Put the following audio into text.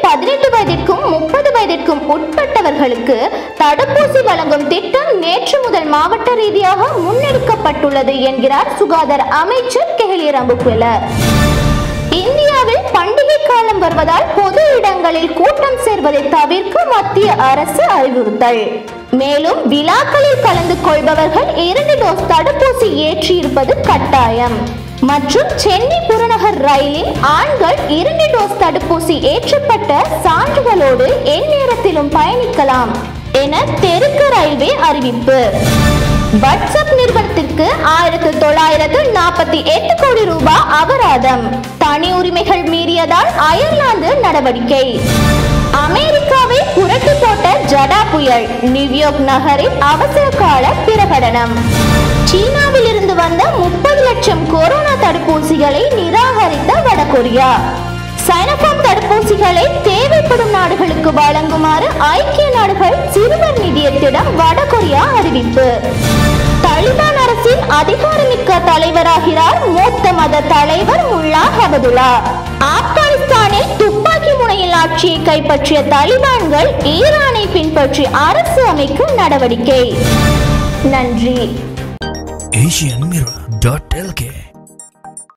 பதினெட்டு வயதிற்கும் முப்பது வயதிற்கும் உட்பட்டவர்களுக்கு தடுப்பூசி வழங்கும் திட்டம் நேற்று முதல் மாவட்ட ரீதியாக முன்னெடுக்கப்பட்டுள்ளது என்கிறார் சுகாதார அமைச்சர் கெஹலிய ரம்புக்வெல இந்தியாவில் பண்டிகை காலம் வருவதால் பொது இடங்களில் கூட்டம் சேர்வதை தவிர்க்க மத்திய அரசு அறிவுறுத்தல் மேலும் விழாக்களில் கலந்து கொள்பவர்கள் இரண்டு டோஸ் தடுப்பூசி ஏற்றியிருப்பது கட்டாயம் மற்றும் சென்னை புறநகர் ரயிலில் ஆண்கள் இரண்டு டோஸ் தடுப்பூசி ஏற்றப்பட்ட சான்றுகளோடு எந்நேரத்திலும் பயணிக்கலாம் என தெற்கு ரயில்வே அறிவிப்பு வாட்ஸ்அப் நிறுவனத்திற்கு ஆயிரத்து தொள்ளாயிரத்து நாற்பத்தி எட்டு கோடி ரூபாய் அபராதம் தனி உரிமைகள் மீறியதால் அயர்லாந்து நடவடிக்கை அமெரிக்காவை புரட்டி போட்ட ஜடா புயல் நியூயார்க் நகரில் அவசர கால பிரகடனம் சீனாவில் இருந்து வந்த முப்பது லட்சம் கொரோனா தடுப்பூசிகளை நிராகரித்த வடகொரியா சைனபார்ம் தடுப்பூசிகளை தேவைப்படும் நாடுகளுக்கு வழங்குமாறு ஐக்கிய நாடுகள் சிறுவர் நிதியத்திடம் வடகொரியா அறிவிப்பு தலிபான் அரசின் அதிகாரமிக்க தலைவராகிறார் மூத்த மத தலைவர் முல்லா ஹபதுல்லா ஆப்கானிஸ்தானில் துப்பாக்கி முனையில் ஆட்சியை கைப்பற்றிய தாலிபான்கள் ஈரானை பின்பற்றி அரசு அமைக்க நடவடிக்கை நன்றி asianmirror.lk